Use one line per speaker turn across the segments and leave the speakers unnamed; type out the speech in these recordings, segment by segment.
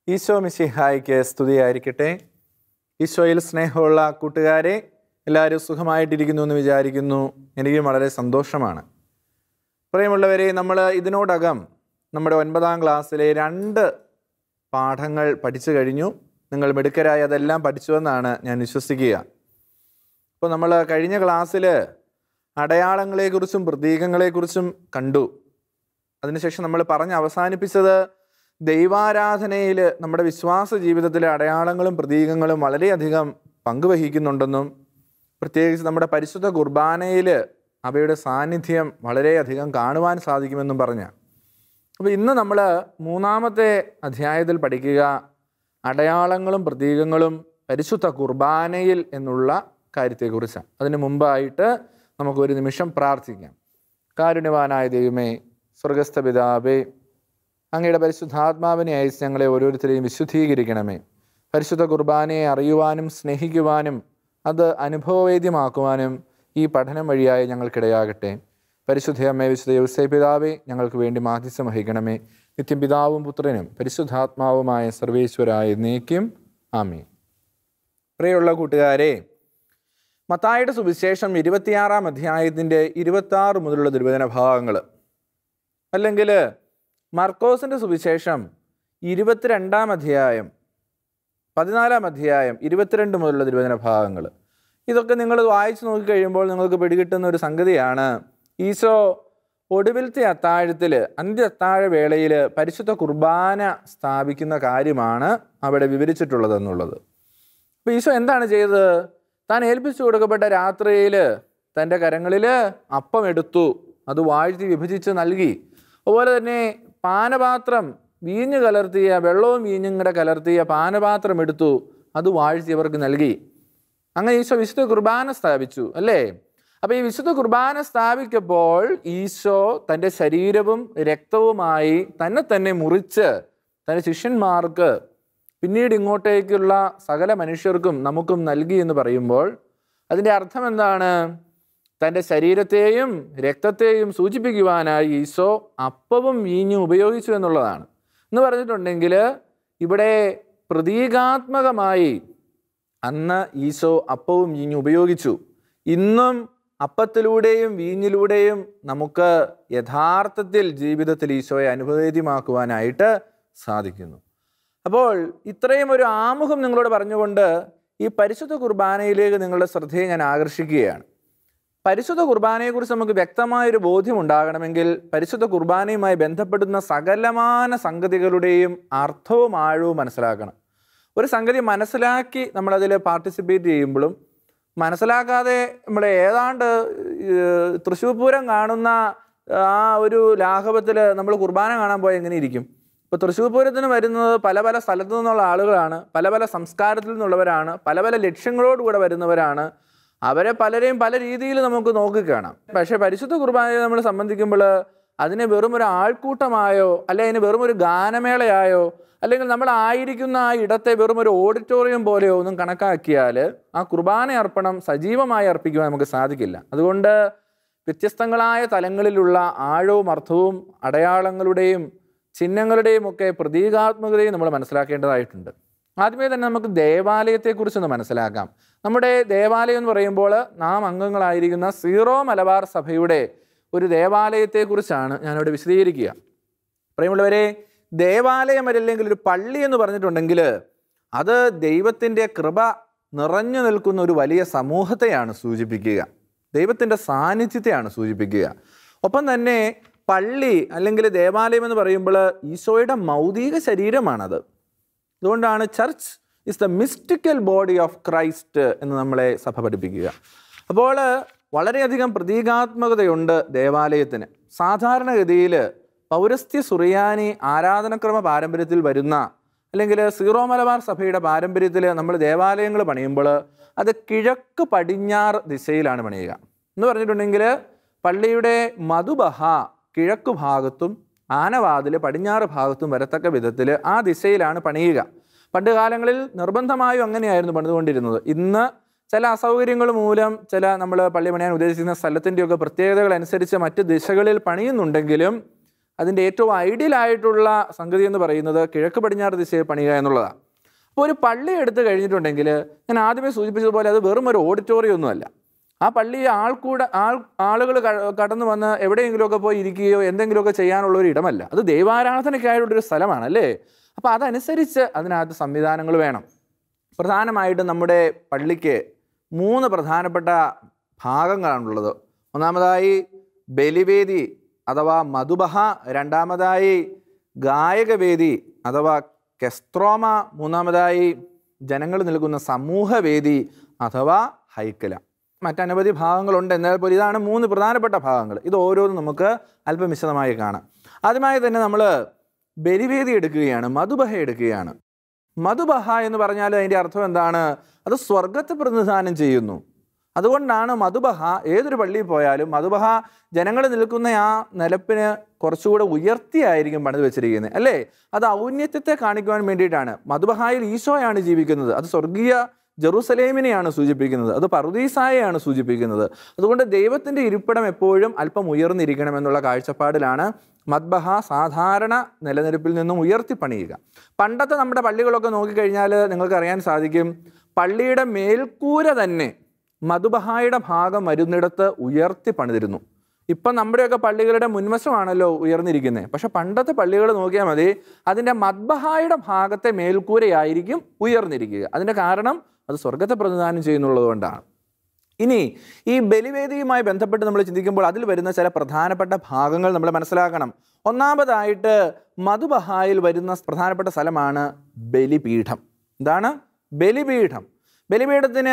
ഈശോ മിശിഹായ്ക്ക് സ്തുതിയായിരിക്കട്ടെ ഈശോയിൽ സ്നേഹമുള്ള കൂട്ടുകാരെ എല്ലാവരും സുഖമായിട്ടിരിക്കുന്നു എന്ന് വിചാരിക്കുന്നു എനിക്കും വളരെ സന്തോഷമാണ് പ്രിയമുള്ളവരെ നമ്മൾ ഇതിനോടകം നമ്മുടെ ഒൻപതാം ക്ലാസ്സിലെ രണ്ട് പാഠങ്ങൾ പഠിച്ചു കഴിഞ്ഞു നിങ്ങൾ മിടുക്കരായി അതെല്ലാം പഠിച്ചുവെന്നാണ് ഞാൻ വിശ്വസിക്കുക അപ്പോൾ നമ്മൾ കഴിഞ്ഞ ക്ലാസ്സിൽ അടയാളങ്ങളെക്കുറിച്ചും പ്രതീകങ്ങളെക്കുറിച്ചും കണ്ടു അതിനുശേഷം നമ്മൾ പറഞ്ഞ് അവസാനിപ്പിച്ചത് ദൈവാരാധനയിൽ നമ്മുടെ വിശ്വാസ ജീവിതത്തിലെ അടയാളങ്ങളും പ്രതീകങ്ങളും വളരെയധികം പങ്കുവഹിക്കുന്നുണ്ടെന്നും പ്രത്യേകിച്ച് നമ്മുടെ പരിശുദ്ധ കുർബാനയിൽ അവയുടെ സാന്നിധ്യം വളരെയധികം കാണുവാൻ സാധിക്കുമെന്നും പറഞ്ഞ അപ്പോൾ ഇന്ന് നമ്മൾ മൂന്നാമത്തെ അധ്യായത്തിൽ പഠിക്കുക അടയാളങ്ങളും പ്രതീകങ്ങളും പരിശുദ്ധ കുർബാനയിൽ എന്നുള്ള കാര്യത്തെക്കുറിച്ചാണ് അതിന് മുമ്പായിട്ട് നമുക്ക് ഒരു നിമിഷം പ്രാർത്ഥിക്കാം കാരുണ്യവാനായ ദൈവമേ സ്വർഗസ്ഥ പിതാവേ അങ്ങയുടെ പരിശുദ്ധാത്മാവിനെ അയച്ച് ഞങ്ങളെ ഓരോരുത്തരെയും വിശുദ്ധീകരിക്കണമേ പരിശുദ്ധ കുർബാനയെ അറിയുവാനും സ്നേഹിക്കുവാനും അത് അനുഭവവേദ്യമാക്കുവാനും ഈ പഠനം വഴിയായി ഞങ്ങൾക്കിടയാകട്ടെ പരിശുദ്ധ അമ്മേ വിശുദ്ധ യവസേ പിതാവേ ഞങ്ങൾക്ക് വേണ്ടി മാധ്യസ്ഥം വഹിക്കണമേ നിത്യം പിതാവും പുത്രനും പരിശുദ്ധാത്മാവുമായ സർവേശ്വരായ നീക്കും ആമേ പ്രിയമുള്ള കൂട്ടുകാരെ മത്തായുടെ സുവിശേഷം ഇരുപത്തിയാറാം അധ്യായത്തിൻ്റെ ഇരുപത്തി ആറ് മുതലുള്ള ദുർവചന ഭാഗങ്ങൾ അല്ലെങ്കിൽ മർക്കോസിൻ്റെ സുവിശേഷം ഇരുപത്തിരണ്ടാം അധ്യായം പതിനാലാം അധ്യായം ഇരുപത്തിരണ്ട് മുതലുള്ള തിരുവചന ഭാഗങ്ങൾ ഇതൊക്കെ നിങ്ങൾ വായിച്ചു നോക്കിക്കഴിയുമ്പോൾ നിങ്ങൾക്ക് പിടികിട്ടുന്ന ഒരു സംഗതിയാണ് ഈശോ ഒടുവിലത്തെ അത്താഴത്തിൽ അന്ത്യ അത്താഴ വേളയിൽ പരിശുദ്ധ കുർബാന സ്ഥാപിക്കുന്ന കാര്യമാണ് അവിടെ വിവരിച്ചിട്ടുള്ളത് എന്നുള്ളത് അപ്പോൾ ഈശോ എന്താണ് ചെയ്തത് താൻ ഏൽപ്പിച്ചു കൊടുക്കപ്പെട്ട രാത്രിയിൽ തൻ്റെ കരങ്ങളിൽ അപ്പം എടുത്തു അത് വാഴ്ത്തി വിഭജിച്ച് നൽകി അതുപോലെ തന്നെ പാനപാത്രം വീഞ്ഞ് കലർത്തിയ വെള്ളവും വീഞ്ഞും കൂടെ കലർത്തിയ പാനപാത്രം എടുത്തു അത് വാഴ്ത്തി അവർക്ക് നൽകി അങ്ങനെ ഈശോ വിശുദ്ധ കുർബാന സ്ഥാപിച്ചു അല്ലേ അപ്പോൾ ഈ വിശുദ്ധ കുർബാന സ്ഥാപിക്കപ്പോൾ ഈശോ തൻ്റെ ശരീരവും രക്തവുമായി തന്നെ തന്നെ മുറിച്ച് തൻ്റെ ശിഷ്യന്മാർക്ക് പിന്നീട് ഇങ്ങോട്ടേക്കുള്ള സകല മനുഷ്യർക്കും നമുക്കും നൽകി എന്ന് പറയുമ്പോൾ അതിൻ്റെ അർത്ഥം എന്താണ് തൻ്റെ ശരീരത്തെയും രക്തത്തെയും സൂചിപ്പിക്കുവാനായി ഈശോ അപ്പവും വീഞ്ഞും ഉപയോഗിച്ചു എന്നുള്ളതാണ് എന്ന് പറഞ്ഞിട്ടുണ്ടെങ്കിൽ ഇവിടെ പ്രതീകാത്മകമായി അന്ന് ഈശോ അപ്പവും വീഞ്ഞും ഉപയോഗിച്ചു ഇന്നും അപ്പത്തിലൂടെയും വീഞ്ഞിലൂടെയും നമുക്ക് യഥാർത്ഥത്തിൽ ജീവിതത്തിൽ ഈശോയെ അനുഭവേദ്യമാക്കുവാനായിട്ട് സാധിക്കുന്നു അപ്പോൾ ഇത്രയും ഒരു ആമുഖം നിങ്ങളോട് പറഞ്ഞുകൊണ്ട് ഈ പരിശുദ്ധ കുർബാനയിലേക്ക് നിങ്ങളുടെ ശ്രദ്ധയെ ഞാൻ ആകർഷിക്കുകയാണ് പരിശുദ്ധ കുർബാനയെക്കുറിച്ച് നമുക്ക് വ്യക്തമായൊരു ബോധ്യം ഉണ്ടാകണമെങ്കിൽ പരിശുദ്ധ കുർബാനയുമായി ബന്ധപ്പെടുന്ന സകലമാന സംഗതികളുടെയും അർത്ഥവും ആഴവും മനസ്സിലാക്കണം ഒരു സംഗതി മനസ്സിലാക്കി നമ്മളതിൽ പാർട്ടിസിപ്പേറ്റ് ചെയ്യുമ്പോഴും മനസ്സിലാക്കാതെ നമ്മൾ ഏതാണ്ട് ഏഹ്, തൃശ്ശൂർ പൂരം കാണുന്ന ആ ഒരു ലാഘവത്തിൽ നമ്മൾ കുർബാന കാണാൻ പോയാൽ എങ്ങനെ ഇരിക്കും ഇപ്പോൾ തൃശ്ശൂർ പൂരത്തിന് വരുന്നത് പല പല സ്ഥലത്തു നിന്നുള്ള ആളുകളാണ് പല പല സംസ്കാരത്തിൽ നിന്നുള്ളവരാണ് പല പല ലക്ഷ്യങ്ങളോടുകൂടെ വരുന്നവരാണ് അവരെ പലരെയും പല രീതിയിൽ നമുക്ക് നോക്കിക്കാണാം പക്ഷേ പരിശുദ്ധ കുർബാനയെ നമ്മൾ സംബന്ധിക്കുമ്പോൾ അതിനെ വെറും ഒരു ആൾക്കൂട്ടമായോ അല്ലെ അതിന് വെറും ഒരു ഗാനമേളയായോ അല്ലെങ്കിൽ നമ്മൾ ആയിരിക്കുന്ന ആ ഇടത്തെ വെറും ഒരു ഓഡിറ്റോറിയം പോലെയോ ഒന്നും കണക്കാക്കിയാൽ ആ കുർബാന അർപ്പണം സജീവമായി അർപ്പിക്കുവാൻ നമുക്ക് സാധിക്കില്ല അതുകൊണ്ട് വ്യത്യസ്തങ്ങളായ തലങ്ങളിലുള്ള ആഴവും അർത്ഥവും അടയാളങ്ങളുടെയും ചിഹ്നങ്ങളുടെയും ഒക്കെ പ്രതീകാത്മകതയും നമ്മൾ മനസ്സിലാക്കേണ്ടതായിട്ടുണ്ട് ആദ്യമേ തന്നെ നമുക്ക് ദേവാലയത്തെക്കുറിച്ചൊന്ന് മനസ്സിലാക്കാം നമ്മുടെ ദേവാലയം എന്ന് പറയുമ്പോൾ നാം അംഗങ്ങളായിരിക്കുന്ന സീറോ മലബാർ സഭയുടെ ഒരു ദേവാലയത്തെക്കുറിച്ചാണ് ഞാനിവിടെ വിശദീകരിക്കുക പ്രിയമുള്ളവരെ ദേവാലയം അല്ലെങ്കിൽ ഒരു പള്ളി എന്ന് പറഞ്ഞിട്ടുണ്ടെങ്കിൽ അത് ദൈവത്തിൻ്റെ കൃപ നിറഞ്ഞു നിൽക്കുന്ന ഒരു വലിയ സമൂഹത്തെയാണ് സൂചിപ്പിക്കുക ദൈവത്തിൻ്റെ സാന്നിധ്യത്തെയാണ് സൂചിപ്പിക്കുക ഒപ്പം തന്നെ പള്ളി അല്ലെങ്കിൽ ദേവാലയം എന്ന് പറയുമ്പോൾ ഈശോയുടെ മൗതിക ശരീരമാണത് അതുകൊണ്ടാണ് church is the mystical body of Christ എന്ന് നമ്മളെ സഭ പഠിപ്പിക്കുക അപ്പോൾ വളരെയധികം പ്രതീകാത്മകതയുണ്ട് ദേവാലയത്തിന് സാധാരണഗതിയിൽ പൗരസ്ത്യ സുറിയാനി ആരാധനക്രമ പാരമ്പര്യത്തിൽ വരുന്ന അല്ലെങ്കിൽ സീറോ മലബാർ സഭയുടെ പാരമ്പര്യത്തിൽ നമ്മൾ ദേവാലയങ്ങൾ പണിയുമ്പോൾ അത് കിഴക്ക് പടിഞ്ഞാറ് ദിശയിലാണ് പണിയുക എന്ന് പറഞ്ഞിട്ടുണ്ടെങ്കിൽ പള്ളിയുടെ മധുബഹ കിഴക്ക് ഭാഗത്തും ആനവാതിൽ പടിഞ്ഞാറ് ഭാഗത്തും വരത്തക്ക വിധത്തിൽ ആ ദിശയിലാണ് പണിയുക പണ്ട് കാലങ്ങളിൽ നിർബന്ധമായും അങ്ങനെയായിരുന്നു പണിതുകൊണ്ടിരുന്നത് ഇന്ന് ചില അസൗകര്യങ്ങൾ മൂലം ചില നമ്മൾ പള്ളി പണിയാൻ ഉദ്ദേശിക്കുന്ന സ്ഥലത്തിൻ്റെയൊക്കെ പ്രത്യേകതകൾ അനുസരിച്ച് മറ്റ് ദിശകളിൽ പണിയുന്നുണ്ടെങ്കിലും അതിൻ്റെ ഏറ്റവും ഐഡിയൽ ആയിട്ടുള്ള സംഗതി എന്ന് പറയുന്നത് കിഴക്ക് പടിഞ്ഞാറ് ദിശയെ പണിയുക എന്നുള്ളതാണ് അപ്പോൾ ഒരു പള്ളി എടുത്തു കഴിഞ്ഞിട്ടുണ്ടെങ്കിൽ ഞാൻ ആദ്യമേ സൂചിപ്പിച്ചതുപോലെ അത് വെറും ഒരു ഓഡിറ്റോറിയം ഒന്നുമല്ല ആ പള്ളി ആൾക്കൂട ആൾ ആളുകൾ കടന്നു വന്ന് എവിടെയെങ്കിലുമൊക്കെ പോയി ഇരിക്കുകയോ എന്തെങ്കിലുമൊക്കെ ചെയ്യാനുള്ള ഒരു ഇടമല്ല അത് ദൈവാരാധനയ്ക്കായിട്ടുള്ളൊരു സ്ഥലമാണ് അല്ലേ അപ്പോൾ അതനുസരിച്ച് അതിനകത്ത് സംവിധാനങ്ങൾ വേണം പ്രധാനമായിട്ടും നമ്മുടെ പള്ളിക്ക് മൂന്ന് പ്രധാനപ്പെട്ട ഭാഗങ്ങളാണുള്ളത് ഒന്നാമതായി ബലിവേദി അഥവാ മധുബഹ രണ്ടാമതായി ഗായകവേദി അഥവാ കെസ്ത്രോമ മൂന്നാമതായി ജനങ്ങൾ നിൽക്കുന്ന സമൂഹവേദി അഥവാ ഹൈക്കല മറ്റനവധി ഭാഗങ്ങളുണ്ട് എന്നാൽ പോലും ഇതാണ് മൂന്ന് പ്രധാനപ്പെട്ട ഭാഗങ്ങൾ ഇത് ഓരോന്നും നമുക്ക് അല്പം വിശദമായി കാണാം ആദ്യമായി തന്നെ നമ്മൾ ബലിവേദി എടുക്കുകയാണ് മധുബഹ എടുക്കുകയാണ് മധുബഹ എന്ന് പറഞ്ഞാൽ അതിൻ്റെ അർത്ഥം എന്താണ് അത് സ്വർഗത്തെ പ്രതിനിധാനം ചെയ്യുന്നു അതുകൊണ്ടാണ് മധുബഹ ഏതൊരു പള്ളിയിൽ പോയാലും മധുബഹ ജനങ്ങൾ നിൽക്കുന്ന ആ നിലപ്പിന് കുറച്ചുകൂടെ ഉയർത്തിയായിരിക്കും പണിത് വെച്ചിരിക്കുന്നത് അല്ലേ അത് ഔന്നത്യത്തെ കാണിക്കുവാൻ വേണ്ടിയിട്ടാണ് മധുബഹായിൽ ഈശോയാണ് ജീവിക്കുന്നത് അത് സ്വർഗീയ ജെറൂസലേമിനെയാണ് സൂചിപ്പിക്കുന്നത് അത് പറുദീസായെയാണ് സൂചിപ്പിക്കുന്നത് അതുകൊണ്ട് ദൈവത്തിൻ്റെ ഇരിപ്പിടം എപ്പോഴും അല്പം ഉയർന്നിരിക്കണം എന്നുള്ള കാഴ്ചപ്പാടിലാണ് മദ്ബഹ സാധാരണ നിലനിൽപ്പിൽ നിന്നും ഉയർത്തി പണിയുക പണ്ടത്തെ നമ്മുടെ പള്ളികളൊക്കെ നോക്കിക്കഴിഞ്ഞാൽ നിങ്ങൾക്ക് അറിയാൻ സാധിക്കും പള്ളിയുടെ മേൽക്കൂര തന്നെ മധുബഹായുടെ ഭാഗം വരുന്നിടത്ത് ഉയർത്തി പണിതിരുന്നു ഇപ്പം നമ്മുടെയൊക്കെ പള്ളികളുടെ മുൻവശമാണല്ലോ ഉയർന്നിരിക്കുന്നത് പക്ഷെ പണ്ടത്തെ പള്ളികൾ നോക്കിയാൽ മതി അതിൻ്റെ മദ്ബഹായുടെ ഭാഗത്തെ മേൽക്കൂരയായിരിക്കും ഉയർന്നിരിക്കുക അതിൻ്റെ കാരണം അത് സ്വർഗത്തെ പ്രതിദാനം ചെയ്യുന്നുള്ളത് കൊണ്ടാണ് ഇനി ഈ ബലിവേദിയുമായി ബന്ധപ്പെട്ട് നമ്മൾ ചിന്തിക്കുമ്പോൾ അതിൽ വരുന്ന ചില പ്രധാനപ്പെട്ട ഭാഗങ്ങൾ നമ്മൾ മനസ്സിലാക്കണം ഒന്നാമതായിട്ട് മധുബഹായിൽ വരുന്ന പ്രധാനപ്പെട്ട സ്ഥലമാണ് ബലിപീഠം എന്താണ് ബലിപീഠം ബലിപീഠത്തിന്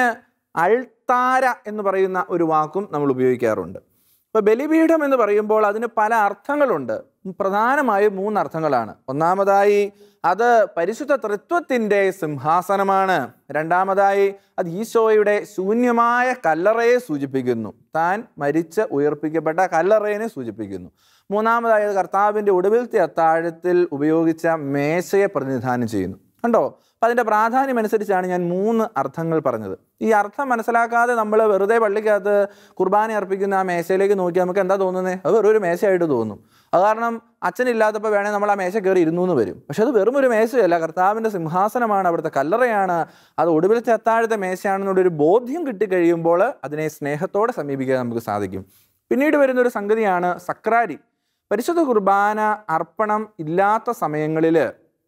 അൾത്താര എന്ന് പറയുന്ന ഒരു വാക്കും നമ്മൾ ഉപയോഗിക്കാറുണ്ട് ഇപ്പോൾ ബലിപീഠം എന്ന് പറയുമ്പോൾ അതിന് പല അർത്ഥങ്ങളുണ്ട് പ്രധാനമായും മൂന്ന് അർത്ഥങ്ങളാണ് ഒന്നാമതായി അത് പരിശുദ്ധ തൃത്വത്തിൻ്റെ സിംഹാസനമാണ് രണ്ടാമതായി അത് ഈശോയുടെ ശൂന്യമായ കല്ലറയെ സൂചിപ്പിക്കുന്നു താൻ മരിച്ച് ഉയർപ്പിക്കപ്പെട്ട കല്ലറയെ സൂചിപ്പിക്കുന്നു മൂന്നാമതായി അത് കർത്താവിൻ്റെ ഒടുവിലത്തെ അത്താഴത്തിൽ ഉപയോഗിച്ച മേശയെ പ്രതിനിധാനം ചെയ്യുന്നു കണ്ടോ അപ്പം അതിൻ്റെ പ്രാധാന്യം അനുസരിച്ചാണ് ഞാൻ മൂന്ന് അർത്ഥങ്ങൾ പറഞ്ഞത് ഈ അർത്ഥം മനസ്സിലാക്കാതെ നമ്മൾ വെറുതെ പള്ളിക്കകത്ത് കുർബാന അർപ്പിക്കുന്ന ആ മേശയിലേക്ക് നോക്കി നമുക്ക് എന്താ തോന്നുന്നത് അത് വെറും ഒരു മേശയായിട്ട് തോന്നും അത് കാരണം അച്ഛനില്ലാത്തപ്പോൾ വേണേൽ നമ്മൾ ആ മേശ കയറി ഇരുന്നു എന്ന് വരും പക്ഷെ അത് വെറും ഒരു മേശയല്ല കർത്താവിൻ്റെ സിംഹാസനമാണ് അവിടുത്തെ കല്ലറയാണ് അത് ഒടുവിലത്തെ അത്താഴത്തെ മേശയാണെന്നുള്ളൊരു ബോധ്യം കിട്ടിക്കഴിയുമ്പോൾ അതിനെ സ്നേഹത്തോടെ സമീപിക്കാൻ നമുക്ക് സാധിക്കും പിന്നീട് വരുന്നൊരു സംഗതിയാണ് സക്രാരി പരിശുദ്ധ കുർബാന അർപ്പണം ഇല്ലാത്ത സമയങ്ങളിൽ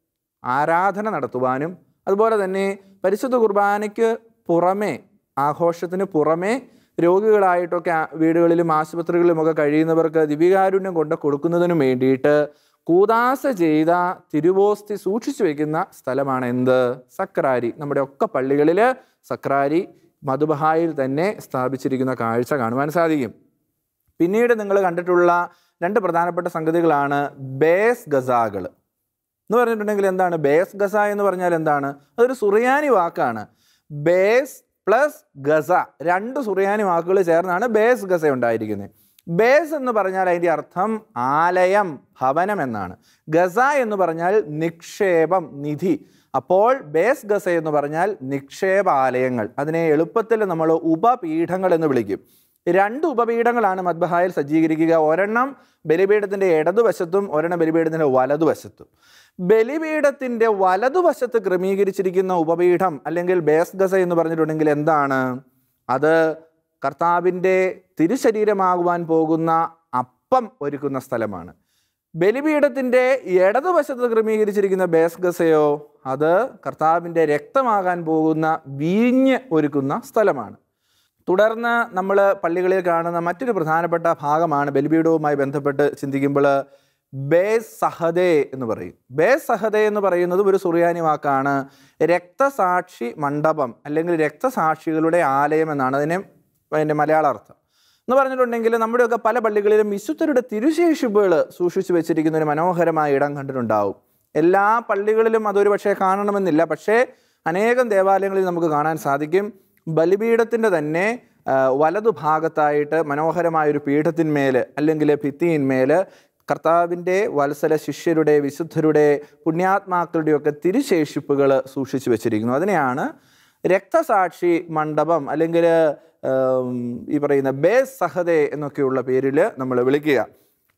ആരാധന നടത്തുവാനും അതുപോലെ തന്നെ പരിശുദ്ധ കുർബാനയ്ക്ക് പുറമേ ആഘോഷത്തിന് പുറമേ രോഗികളായിട്ടൊക്കെ ആ- വീടുകളിലും ആശുപത്രികളിലുമൊക്കെ കഴിയുന്നവർക്ക് ദിവ്യകാരുണ്യം കൊണ്ട് കൊടുക്കുന്നതിനും വേണ്ടിയിട്ട് കൂതാശ ചെയ്ത തിരുവോസ്തി സൂക്ഷിച്ചു വെക്കുന്ന സ്ഥലമാണ് എന്ത് സക്രാരി നമ്മുടെ ഒക്കെ പള്ളികളിൽ സക്രാരി മധുബഹായിൽ തന്നെ സ്ഥാപിച്ചിരിക്കുന്ന കാഴ്ച കാണുവാൻ സാധിക്കും പിന്നീട് നിങ്ങൾ കണ്ടിട്ടുള്ള രണ്ട് പ്രധാനപ്പെട്ട സംഗതികളാണ് ബേസ് ഗസാകൾ എന്ന് പറഞ്ഞിട്ടുണ്ടെങ്കിൽ എന്താണ് ബേസ് ഗസ എന്ന് പറഞ്ഞാൽ എന്താണ് അതൊരു സുറിയാനി വാക്കാണ് ബേസ് പ്ലസ് ഗസ രണ്ട് സുറിയാനി വാക്കുകൾ ചേർന്നാണ് ബേസ് ഗസ ഉണ്ടായിരിക്കുന്നത് ബേസ് എന്ന് പറഞ്ഞാൽ അതിൻ്റെ അർത്ഥം ആലയം ഭവനം എന്നാണ് ഗസ എന്ന് പറഞ്ഞാൽ നിക്ഷേപം നിധി അപ്പോൾ ബേസ് ഗസ എന്ന് പറഞ്ഞാൽ നിക്ഷേപാലയങ്ങൾ അതിനെ എളുപ്പത്തിൽ നമ്മൾ ഉപപീഠങ്ങൾ എന്ന് വിളിക്കും രണ്ട് ഉപപീഠങ്ങളാണ് മദ്ബഹായിൽ സജ്ജീകരിക്കുക ഒരെണ്ണം ബലിപീഠത്തിൻ്റെ ഇടതുവശത്തും ഒരെണ്ണം ബലിപീഠത്തിൻ്റെ വലതുവശത്തും ബലിപീഠത്തിൻ്റെ വലതുവശത്ത് ക്രമീകരിച്ചിരിക്കുന്ന ഉപപീഠം അല്ലെങ്കിൽ ബേസ് ഗസ എന്ന് പറഞ്ഞിട്ടുണ്ടെങ്കിൽ എന്താണ് അത് കർത്താവിൻ്റെ തിരുശരീരമാകുവാൻ പോകുന്ന അപ്പം ഒരുക്കുന്ന സ്ഥലമാണ് ബലിപീഠത്തിൻ്റെ ഇടതുവശത്ത് ക്രമീകരിച്ചിരിക്കുന്ന ബേസ് ഗസയോ അത് കർത്താവിൻ്റെ രക്തമാകാൻ പോകുന്ന വീഞ്ഞ് ഒരുക്കുന്ന സ്ഥലമാണ് തുടർന്ന് നമ്മൾ പള്ളികളിൽ കാണുന്ന മറ്റൊരു പ്രധാനപ്പെട്ട ഭാഗമാണ് ബലിപീഠവുമായി ബന്ധപ്പെട്ട് ചിന്തിക്കുമ്പോൾ ബേസ് സഹദേ എന്ന് പറയും ബേസ് സഹദേ എന്ന് പറയുന്നത് ഒരു സുറിയാനി വാക്കാണ് രക്തസാക്ഷി മണ്ഡപം അല്ലെങ്കിൽ രക്തസാക്ഷികളുടെ ആലയം എന്നാണ് അതിനെ അതിൻ്റെ മലയാള അർത്ഥം എന്ന് പറഞ്ഞിട്ടുണ്ടെങ്കിൽ നമ്മുടെയൊക്കെ പല പള്ളികളിലും വിശുദ്ധരുടെ തിരുശേഷിപ്പുകൾ സൂക്ഷിച്ചു വെച്ചിരിക്കുന്ന ഒരു മനോഹരമായ ഇടം കണ്ടിട്ടുണ്ടാവും എല്ലാ പള്ളികളിലും അതൊരു പക്ഷേ കാണണമെന്നില്ല പക്ഷേ അനേകം ദേവാലയങ്ങളിൽ നമുക്ക് കാണാൻ സാധിക്കും ബലിപീഠത്തിൻ്റെ തന്നെ ആ, വലതുഭാഗത്തായിട്ട് മനോഹരമായൊരു പീഠത്തിന്മേൽ അല്ലെങ്കിൽ ഭിത്തിയിന്മേൽ കർത്താവിൻ്റെ വത്സല ശിഷ്യരുടെ വിശുദ്ധരുടെ പുണ്യാത്മാക്കളുടെയൊക്കെ തിരുശേഷിപ്പുകൾ സൂക്ഷിച്ചു വെച്ചിരിക്കുന്നു അതിനെയാണ് രക്തസാക്ഷി മണ്ഡപം അല്ലെങ്കിൽ ഈ പറയുന്ന ബേസ് സഹദേ എന്നൊക്കെയുള്ള പേരിൽ നമ്മൾ വിളിക്കുക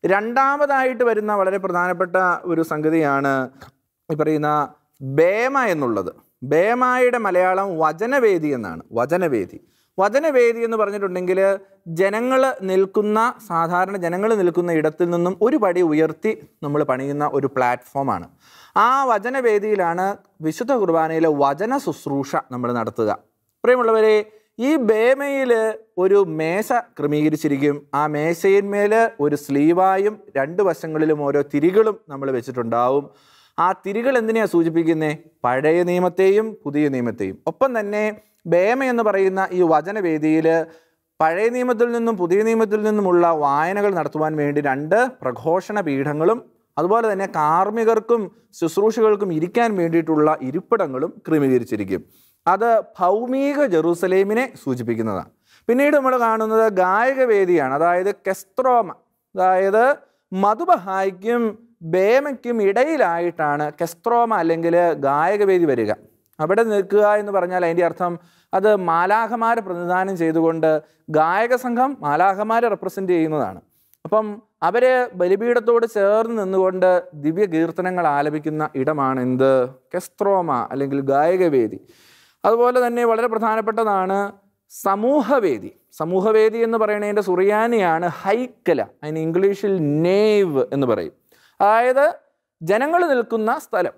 രണ്ടാമതായിട്ട് വരുന്ന വളരെ പ്രധാനപ്പെട്ട ഒരു സംഗതിയാണ് ഈ പറയുന്ന ബേമ എന്നുള്ളത് ബേമായുടെ മലയാളം വചനവേദി എന്നാണ് വചനവേദി വചനവേദി എന്ന് പറഞ്ഞിട്ടുണ്ടെങ്കിൽ ജനങ്ങൾ നിൽക്കുന്ന സാധാരണ ജനങ്ങൾ നിൽക്കുന്ന ഇടത്തിൽ നിന്നും ഒരു പടി ഉയർത്തി നമ്മൾ പണിയുന്ന ഒരു പ്ലാറ്റ്ഫോമാണ് ആ വചനവേദിയിലാണ് വിശുദ്ധ കുർബാനയിലെ വചന ശുശ്രൂഷ നമ്മൾ നടത്തുക പ്രിയമുള്ളവരെ ഈ ബേമയിൽ ഒരു മേശ ക്രമീകരിച്ചിരിക്കും ആ മേശയിന്മേൽ ഒരു സ്ലീവായും രണ്ട് വശങ്ങളിലും ഓരോ തിരികളും നമ്മൾ വെച്ചിട്ടുണ്ടാവും ആ തിരികൾ എന്തിനെയാണ് സൂചിപ്പിക്കുന്നത് പഴയ നിയമത്തെയും പുതിയ നിയമത്തെയും ഒപ്പം തന്നെ ബേമ എന്ന് പറയുന്ന ഈ വചനവേദിയിൽ പഴയ നിയമത്തിൽ നിന്നും പുതിയ നിയമത്തിൽ നിന്നുമുള്ള വായനകൾ നടത്തുവാൻ വേണ്ടി രണ്ട് പ്രഘോഷണ പീഠങ്ങളും അതുപോലെ തന്നെ കാർമ്മികർക്കും ശുശ്രൂഷകൾക്കും ഇരിക്കാൻ വേണ്ടിയിട്ടുള്ള ഇരിപ്പിടങ്ങളും ക്രമീകരിച്ചിരിക്കും അത് ഭൗമിക ജെറൂസലേമിനെ സൂചിപ്പിക്കുന്നതാണ് പിന്നീട് നമ്മൾ കാണുന്നത് ഗായകവേദിയാണ് അതായത് കെസ്ത്രോമ അതായത് മധുബഹായ്ക്കും ബേമയ്ക്കും ഇടയിലായിട്ടാണ് കെസ്ത്രോമ അല്ലെങ്കിൽ ഗായകവേദി വരിക അവിടെ നിൽക്കുക എന്ന് പറഞ്ഞാൽ അതിൻ്റെ അർത്ഥം അത് മാലാഹമാരെ പ്രതിനിധാനം ചെയ്തുകൊണ്ട് ഗായക സംഘം മാലാഹമാരെ റെപ്രസെൻ്റ് ചെയ്യുന്നതാണ് അപ്പം അവർ ബലിപീഠത്തോട് ചേർന്ന് നിന്നുകൊണ്ട് ദിവ്യ കീർത്തനങ്ങൾ ആലപിക്കുന്ന ഇടമാണ് എന്ത് കെസ്ത്രോമ അല്ലെങ്കിൽ ഗായകവേദി അതുപോലെ തന്നെ വളരെ പ്രധാനപ്പെട്ടതാണ് സമൂഹവേദി സമൂഹവേദി എന്ന് പറയുന്നതിൻ്റെ സുറിയാനിയാണ് ഹൈക്കല അതിന് ഇംഗ്ലീഷിൽ നേവ് എന്ന് പറയും അതായത് ജനങ്ങൾ നിൽക്കുന്ന സ്ഥലം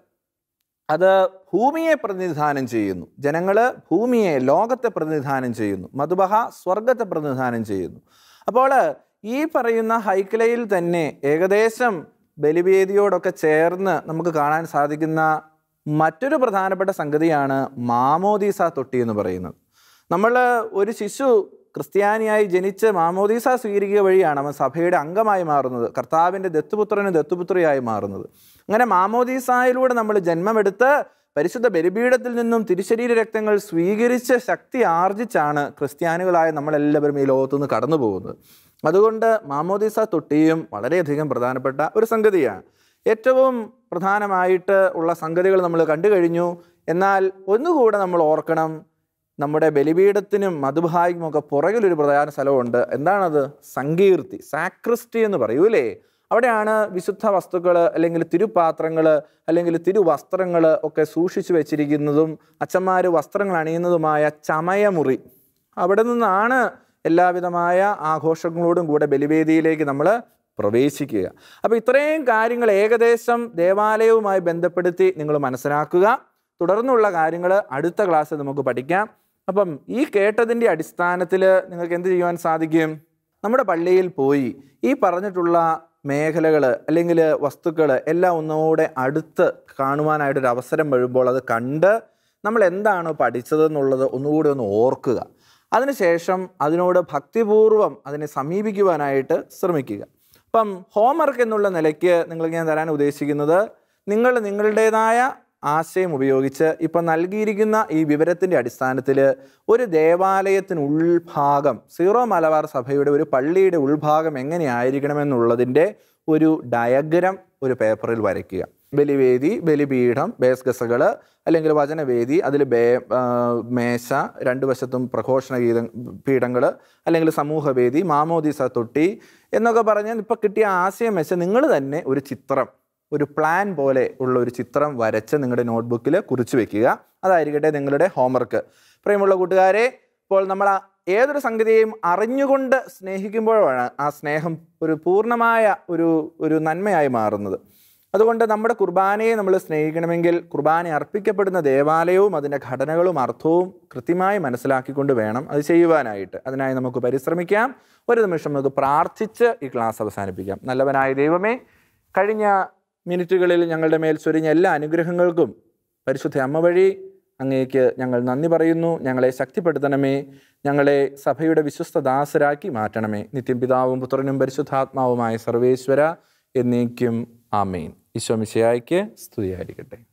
അത് ഭൂമിയെ പ്രതിനിധാനം ചെയ്യുന്നു ജനങ്ങൾ ഭൂമിയെ ലോകത്തെ പ്രതിനിധാനം ചെയ്യുന്നു മധുബഹ സ്വർഗത്തെ പ്രതിനിധാനം ചെയ്യുന്നു അപ്പോൾ ഈ പറയുന്ന ഹൈക്കലയിൽ തന്നെ ഏകദേശം ബലിവേദിയോടൊക്കെ ചേർന്ന് നമുക്ക് കാണാൻ സാധിക്കുന്ന മറ്റൊരു പ്രധാനപ്പെട്ട സംഗതിയാണ് മാമോദീസ തൊട്ടി എന്ന് പറയുന്നത് നമ്മൾ ഒരു ശിശു ക്രിസ്ത്യാനിയായി ജനിച്ച് മാമോദീസ സ്വീകരിക്കുക വഴിയാണ് അവൻ സഭയുടെ അംഗമായി മാറുന്നത് കർത്താവിൻ്റെ ദത്തുപുത്രന് ദത്തുപുത്രിയായി മാറുന്നത് അങ്ങനെ മാമോദീസായിലൂടെ നമ്മൾ ജന്മമെടുത്ത് പരിശുദ്ധ ബലിപീഠത്തിൽ നിന്നും തിരുശരീര രക്തങ്ങൾ സ്വീകരിച്ച് ശക്തി ആർജിച്ചാണ് ക്രിസ്ത്യാനികളായ നമ്മളെല്ലാവരും ഈ ലോകത്തുനിന്ന് കടന്നു പോകുന്നത് അതുകൊണ്ട് മാമോദീസ തൊട്ടിയും വളരെയധികം പ്രധാനപ്പെട്ട ഒരു സംഗതിയാണ് ഏറ്റവും പ്രധാനമായിട്ട് ഉള്ള സംഗതികൾ നമ്മൾ കണ്ടു കഴിഞ്ഞു എന്നാൽ ഒന്നുകൂടെ നമ്മൾ ഓർക്കണം നമ്മുടെ ബലിപീഠത്തിനും മധുഭായിക്കും ഒക്കെ പുറകിലൊരു പ്രധാന സ്ഥലമുണ്ട് എന്താണത് സങ്കീർത്തി സാക്രിസ്റ്റി എന്ന് പറയൂലേ അവിടെയാണ് വിശുദ്ധ വസ്തുക്കൾ അല്ലെങ്കിൽ തിരുപാത്രങ്ങൾ അല്ലെങ്കിൽ തിരുവസ്ത്രങ്ങൾ ഒക്കെ സൂക്ഷിച്ചു വെച്ചിരിക്കുന്നതും അച്ഛന്മാർ വസ്ത്രങ്ങൾ അണിയുന്നതുമായ ചമയമുറി അവിടെ നിന്നാണ് എല്ലാവിധമായ ആഘോഷങ്ങളോടും കൂടെ ബലിവേദിയിലേക്ക് നമ്മൾ പ്രവേശിക്കുക അപ്പോൾ ഇത്രയും കാര്യങ്ങൾ ഏകദേശം ദേവാലയവുമായി ബന്ധപ്പെടുത്തി നിങ്ങൾ മനസ്സിലാക്കുക തുടർന്നുള്ള കാര്യങ്ങൾ അടുത്ത ക്ലാസ്സിൽ നമുക്ക് പഠിക്കാം അപ്പം ഈ കേട്ടതിൻ്റെ അടിസ്ഥാനത്തിൽ നിങ്ങൾക്ക് എന്ത് ചെയ്യുവാൻ സാധിക്കും നമ്മുടെ പള്ളിയിൽ പോയി ഈ പറഞ്ഞിട്ടുള്ള മേഖലകൾ അല്ലെങ്കിൽ വസ്തുക്കൾ എല്ലാം ഒന്നുകൂടെ അടുത്ത് കാണുവാനായിട്ടൊരു അവസരം വരുമ്പോൾ അത് കണ്ട് നമ്മൾ എന്താണ് പഠിച്ചതെന്നുള്ളത് ഒന്നുകൂടി ഒന്ന് ഓർക്കുക അതിനുശേഷം അതിനോട് ഭക്തിപൂർവം അതിനെ സമീപിക്കുവാനായിട്ട് ശ്രമിക്കുക അപ്പം ഹോംവർക്ക് എന്നുള്ള നിലയ്ക്ക് നിങ്ങൾക്ക് ഞാൻ തരാൻ ഉദ്ദേശിക്കുന്നത് നിങ്ങൾ നിങ്ങളുടേതായ ആശയം ഉപയോഗിച്ച് ഇപ്പം നൽകിയിരിക്കുന്ന ഈ വിവരത്തിൻ്റെ അടിസ്ഥാനത്തിൽ ഒരു ദേവാലയത്തിന് ഉൾഭാഗം സീറോ മലബാർ സഭയുടെ ഒരു പള്ളിയുടെ ഉൾഭാഗം എങ്ങനെയായിരിക്കണമെന്നുള്ളതിൻ്റെ ഒരു ഡയഗ്രം ഒരു പേപ്പറിൽ വരയ്ക്കുക ബലിവേദി ബലിപീഠം ബേസ്ഗസകൾ അല്ലെങ്കിൽ വചനവേദി അതിൽ ബേ ആ, മേശ രണ്ട് വശത്തും പ്രഘോഷണ ഗീത പീഠങ്ങൾ അല്ലെങ്കിൽ സമൂഹവേദി മാമോദീസ തൊട്ടി എന്നൊക്കെ പറഞ്ഞാൽ ഇപ്പോൾ കിട്ടിയ ആശയം വെച്ച് നിങ്ങൾ തന്നെ ഒരു ചിത്രം ഒരു പ്ലാൻ പോലെ ഉള്ള ഒരു ചിത്രം വരച്ച് നിങ്ങളുടെ നോട്ട്ബുക്കിൽ കുറിച്ച് വെക്കുക അതായിരിക്കട്ടെ നിങ്ങളുടെ ഹോംവർക്ക് പ്രിയമുള്ള കൂട്ടുകാരെ ഇപ്പോൾ നമ്മൾ ആ ഏതൊരു സംഗതിയെയും അറിഞ്ഞുകൊണ്ട് സ്നേഹിക്കുമ്പോഴാണ് ആ സ്നേഹം ഒരു പൂർണ്ണമായ ഒരു ഒരു നന്മയായി മാറുന്നത് അതുകൊണ്ട് നമ്മുടെ കുർബാനയെ നമ്മൾ സ്നേഹിക്കണമെങ്കിൽ കുർബാന അർപ്പിക്കപ്പെടുന്ന ദേവാലയവും അതിൻ്റെ ഘടനകളും അർത്ഥവും കൃത്യമായി മനസ്സിലാക്കിക്കൊണ്ട് വേണം അത് ചെയ്യുവാനായിട്ട് അതിനായി നമുക്ക് പരിശ്രമിക്കാം ഒരു നിമിഷം നമുക്ക് പ്രാർത്ഥിച്ച് ഈ ക്ലാസ് അവസാനിപ്പിക്കാം നല്ലവനായ ദൈവമേ കഴിഞ്ഞ മിനിറ്റുകളിൽ ഞങ്ങളുടെ മേൽ ചൊരിഞ്ഞ എല്ലാ അനുഗ്രഹങ്ങൾക്കും പരിശുദ്ധ അമ്മ വഴി അങ്ങേക്ക് ഞങ്ങൾ നന്ദി പറയുന്നു ഞങ്ങളെ ശക്തിപ്പെടുത്തണമേ ഞങ്ങളെ സഭയുടെ വിശ്വസ്ത ദാസരാക്കി മാറ്റണമേ നിത്യം പിതാവും പുത്രനും പരിശുദ്ധാത്മാവുമായ സർവേശ്വര എന്നേക്കും ആമേൻ ഈശോ മിശിയായ്ക്ക് സ്തുതിയായിരിക്കട്ടെ